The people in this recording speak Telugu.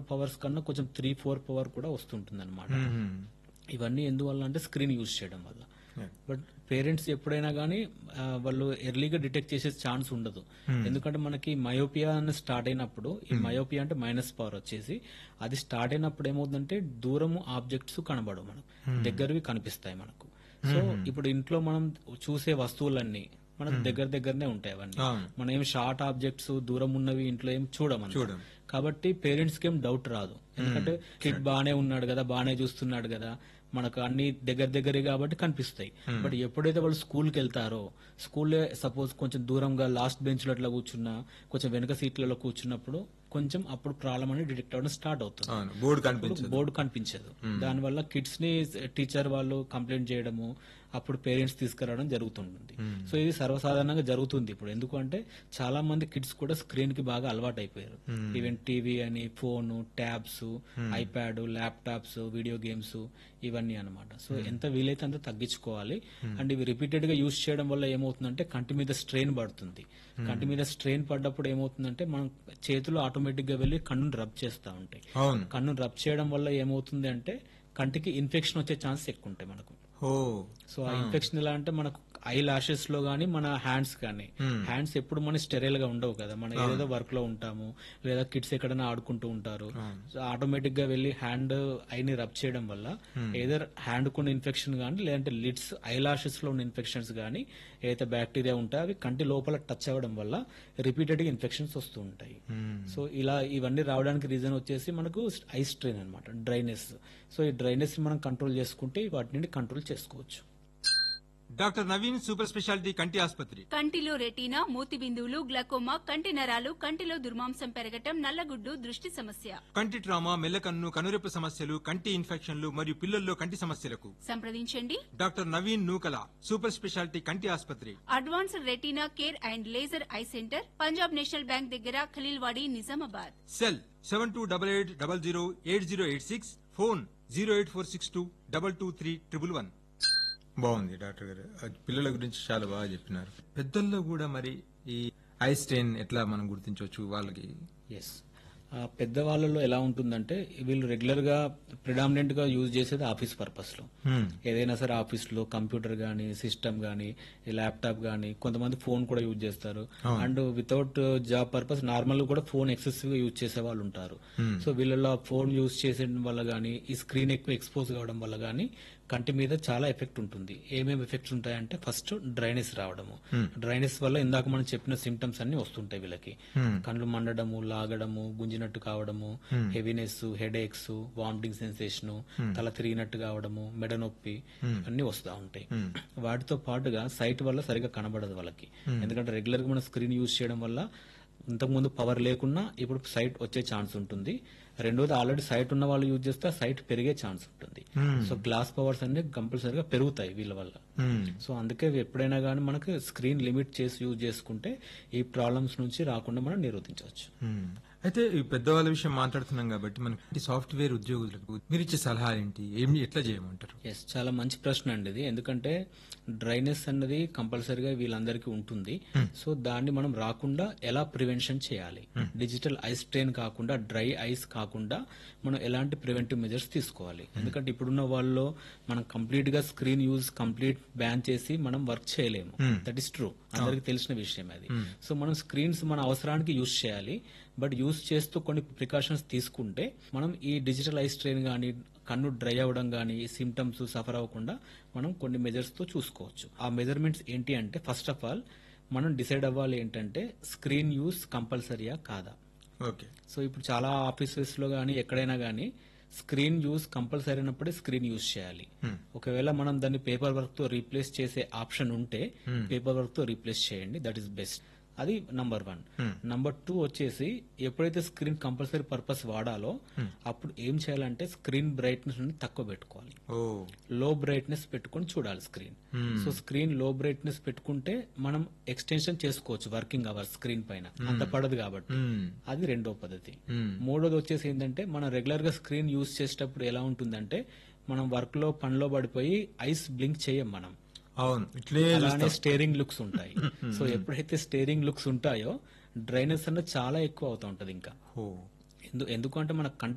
పవర్స్ కన్నా కొంచెం త్రీ ఫోర్ పవర్ కూడా వస్తుంటుంది అనమాట మ్మ్. ఇవన్నీ ఎందువల్ల అంటే స్క్రీన్ యూజ్ చేయడం వల్ల Yeah. బట్ పేరెంట్స్ ఎప్పుడైనా కానీ వాళ్ళు ఎర్లీగా డిటెక్ట్ చేసే ఛాన్స్ ఉండదు ఎందుకంటే మనకి మయోపియా అని స్టార్ట్ అయినప్పుడు ఈ మయోపియా అంటే మైనస్ పవర్ వచ్చేసి అది స్టార్ట్ అయినప్పుడు ఏమవుతుందంటే దూరము ఆబ్జెక్ట్స్ కనబడవు మనకు దగ్గరవి కనిపిస్తాయి మనకు సో ఇప్పుడు ఇంట్లో మనం చూసే వస్తువులన్నీ మనకు దగ్గర దగ్గరనే ఉంటాయి అవన్నీ అవును. మనం ఏం షార్ట్ ఆబ్జెక్ట్స్ దూరం ఉన్నవి ఇంట్లో ఏం చూడమని చూడం. కాబట్టి పేరెంట్స్ కి ఏం డౌట్ రాదు ఎందుకంటే కిడ్ బానే ఉన్నాడు కదా బానే చూస్తున్నాడు కదా మనకు అన్ని దగ్గర దగ్గరే కాబట్టి కనిపిస్తాయి బట్ ఎప్పుడైతే వాళ్ళు స్కూల్కి వెళ్తారో స్కూల్లో సపోజ్ కొంచెం దూరంగా లాస్ట్ బెంచ్ లో అట్లా కూర్చున్నా కొంచెం వెనక సీట్లలో కూర్చున్నప్పుడు కొంచెం అప్పుడు ప్రాబ్లం అనేది డిటెక్ట్ అవ్వడం స్టార్ట్ అవుతుంది అవును బోర్డు కనిపించదు బోర్డు కనిపించదు దానివల్ల కిడ్స్ ని టీచర్ వాళ్ళు కంప్లైంట్ చేయడము అప్పుడు పేరెంట్స్ తీసుకురావడం జరుగుతుంటుంది సో ఇది సర్వసాధారణంగా జరుగుతుంది ఇప్పుడు ఎందుకంటే చాలా మంది కిడ్స్ కూడా స్క్రీన్ కి బాగా అలవాటు అయిపోయారు ఈవెన్ టీవీ అని phone tabs iPad laptops video games ఇవన్నీ అన్నమాట సో ఎంత వీలైతే అంత తగ్గించుకోవాలి అండ్ ఇవి రిపీటెడ్ గా యూస్ చేయడం వల్ల ఏమవుతుందంటే కంటి మీద స్ట్రెయిన్ పడుతుంది కంటి మీద స్ట్రెయిన్ పడ్డప్పుడు ఏమవుతుందంటే మనం చేతులు ఆటోమేటిక్ గా వెళ్ళి కన్నును రబ్ చేస్తూ ఉంటాయి అవును కన్ను రబ్ చేయడం వల్ల ఏమవుతుంది అంటే కంటికి ఇన్ఫెక్షన్ వచ్చే ఛాన్స్ ఎక్కువ ఉంటాయి మనకు ఓ సో ఆ ఇన్ఫెక్షన్ ఎలా అంటే మనకు ఐ లాషెస్ లో గానీ మన హ్యాండ్స్ కానీ హ్యాండ్స్ ఎప్పుడు మన స్టెరైల్ గా ఉండవు కదా మనం ఏదేదో వర్క్ లో ఉంటాము లేదా కిడ్స్ ఎక్కడైనా ఆడుకుంటూ ఉంటారు సో ఆటోమేటిక్ గా వెళ్ళి హ్యాండ్ ఐని రబ్ చేయడం వల్ల ఏదర్ హ్యాండ్ కొన్ని ఇన్ఫెక్షన్ కానీ లేదంటే లిడ్స్ ఐ లాషెస్ లో ఉన్న ఇన్ఫెక్షన్స్ కానీ ఏదైతే బ్యాక్టీరియా ఉంటాయో అవి కంటి లోపల టచ్ అవ్వడం వల్ల రిపీటెడ్ గా ఇన్ఫెక్షన్స్ వస్తూ ఉంటాయి సో ఇలా ఇవన్నీ రావడానికి రీజన్ వచ్చేసి మనకు ఐ స్ట్రెయిన్ అనమాట డ్రైనెస్ సో ఈ డ్రైనెస్ మనం కంట్రోల్ చేసుకుంటే వాటి నుండి కంట్రోల్ చేసుకోవచ్చు డాక్టర్ నవీన్ సూపర్ స్పెషాలిటీ కంటి ఆసుపత్రి కంటిలో రెటీనా మూతి బిందువులు గ్లకోమా కంటి నరాలు కంటిలో దుర్మాంసం పెరగటం నల్లగుడ్డు దృష్టి సమస్య కంటి ట్రామా మెల్లకన్ను కనురెప్ప సమస్యలు కంటి ఇన్ఫెక్షన్లు మరియు పిల్లల్లో కంటి సమస్యలకు సంప్రదించండి doctor Naveen Nukala super speciality కంటి ఆసుపత్రి advanced retina care and laser eye centre Punjab national bank దగ్గర Khaleelwadi Nizamabad cell seven two double eight double zero eight zero eight six phone zero eight four six two double two three triple one బాగుంది డాక్టర్ గారు అది పిల్లల గురించి చాలా బాగా చెప్పినారు పెద్దల్లో కూడా మరి ఈ ఐ స్ట్రెయిన్ ఎట్లా మనం గుర్తించవచ్చు వాళ్ళకి ఎస్ పెద్దవాళ్ళలో ఎలా ఉంటుందంటే వీళ్ళు రెగ్యులర్ గా ప్రిడామినెంట్ గా యూజ్ చేసేది ఆఫీస్ పర్పస్ లో ఏదైనా సరే ఆఫీస్ లో కంప్యూటర్ గానీ సిస్టమ్ గానీ ల్యాప్టాప్ గానీ కొంతమంది ఫోన్ కూడా యూజ్ చేస్తారు and without job purpose normal కూడా ఫోన్ ఎక్సెసివ్ గా యూజ్ చేసే వాళ్ళు ఉంటారు సో వీళ్ళలో ఫోన్ యూజ్ చేసేయడం వల్ల గానీ ఈ స్క్రీన్ ఎక్కువ ఎక్స్పోజ్ కావడం వల్ల గానీ కంటి మీద చాలా ఎఫెక్ట్ ఉంటుంది ఏమేమి ఎఫెక్ట్స్ ఉంటాయంటే ఫస్ట్ డ్రైనెస్ రావడము డ్రైనెస్ వల్ల ఇందాక మనం చెప్పిన సిమ్టమ్స్ అన్ని వస్తుంటాయి వీళ్ళకి కళ్ళు మండడము లాగడము గుంజినట్టు కావడము heaviness headaches vomiting sensation తల తిరిగినట్టు కావడము మెడ నొప్పి అన్ని వస్తూ ఉంటాయి వాటితో పాటుగా సైట్ వల్ల సరిగా కనబడదు వాళ్ళకి ఎందుకంటే రెగ్యులర్ గా మనం స్క్రీన్ యూజ్ చేయడం వల్ల ఇంతకుముందు పవర్ లేకున్నా ఇప్పుడు సైట్ వచ్చే ఛాన్స్ ఉంటుంది రెండోది ఆల్రెడీ సైట్ ఉన్న వాళ్ళు యూజ్ చేస్తే సైట్ పెరిగే ఛాన్స్ ఉంటుంది సో గ్లాస్ పవర్స్ అన్ని కంపల్సరీగా పెరుగుతాయి వీళ్ళ వల్ల సో అందుకే ఎప్పుడైనా కానీ మనకు స్క్రీన్ లిమిట్ చేసి యూజ్ చేసుకుంటే ఈ ప్రాబ్లమ్స్ నుంచి రాకుండా మనం నిరోధించవచ్చు అయితే ఈ పెద్దవాళ్ళ విషయం మాట్లాడుతున్నాం కాబట్టి మనకి సాఫ్ట్వేర్ ఉద్యోగులకు మీరు ఇచ్చే సలహా ఏంటి ఏం ఎట్లా చేయమంటారు ఎస్ చాలా మంచి ప్రశ్న అండి ఇది ఎందుకంటే డ్రైనెస్ అన్నది కంపల్సరీగా వీళ్ళందరికీ ఉంటుంది సో దాన్ని మనం రాకుండా ఎలా ప్రివెన్షన్ చేయాలి డిజిటల్ ఐస్ స్ట్రెయిన్ కాకుండా డ్రై ఐస్ కాకుండా మనం ఎలాంటి ప్రివెంటివ్ మెజర్స్ తీసుకోవాలి ఎందుకంటే ఇప్పుడున్న వాళ్ళలో మనం కంప్లీట్ గా స్క్రీన్ యూజ్ కంప్లీట్ బ్యాన్ చేసి మనం వర్క్ చేయలేము దట్ ఇస్ ట్రూ అందరికి తెలిసిన విషయం అది సో మనం స్క్రీన్స్ మన అవసరానికి యూజ్ చేయాలి బట్ యూజ్ చేస్తూ కొన్ని ప్రికాషన్స్ తీసుకుంటే మనం ఈ డిజిటల్ ఐ స్ట్రెయిన్ కానీ కన్ను డ్రై అవ్వడం కానీ సిమ్టమ్స్ సఫర్ అవ్వకుండా మనం కొన్ని మెజర్స్ తో చూసుకోవచ్చు ఆ మెజర్మెంట్స్ ఏంటి అంటే ఫస్ట్ ఆఫ్ ఆల్ మనం డిసైడ్ అవ్వాలి ఏంటంటే స్క్రీన్ యూస్ కంపల్సరీయా కాదా ఓకే సో ఇప్పుడు చాలా ఆఫీసెస్ లో కానీ ఎక్కడైనా కానీ స్క్రీన్ యూస్ కంపల్సరీ అయినప్పుడే స్క్రీన్ యూస్ చేయాలి ఒకవేళ మనం దాన్ని పేపర్ వర్క్ తో రీప్లేస్ చేసే ఆప్షన్ ఉంటే పేపర్ వర్క్ తో రీప్లేస్ చేయండి దట్ ఈస్ బెస్ట్ అది నంబర్ వన్ నంబర్ టూ వచ్చేసి ఎప్పుడైతే స్క్రీన్ కంపల్సరీ పర్పస్ వాడాలో అప్పుడు ఏం చేయాలంటే స్క్రీన్ బ్రైట్నెస్ తక్కువ పెట్టుకోవాలి ఓ లో బ్రైట్నెస్ పెట్టుకొని చూడాలి స్క్రీన్ సో స్క్రీన్ లో బ్రైట్నెస్ పెట్టుకుంటే మనం ఎక్స్టెన్షన్ చేసుకోవచ్చు వర్కింగ్ అవర్ స్క్రీన్ పైన అంత పడదు కాబట్టి అది రెండో పద్ధతి మూడోది వచ్చేసి ఏంటంటే మనం రెగ్యులర్ గా స్క్రీన్ యూజ్ చేసేటప్పుడు ఎలా ఉంటుందంటే మనం వర్క్ లో పనిలో పడిపోయి ఐస్ బ్లింక్ చేయం మనం అవును ఇట్లే అలానే స్టేరింగ్ లుక్స్ ఉంటాయి సో ఎప్పుడైతే స్టేరింగ్ లుక్స్ ఉంటాయో డ్రైనెస్ అన్నది చాలా ఎక్కువ అవుతా ఉంటది ఇంకా ఓ ఎందు ఎందుకంటే మన కంటి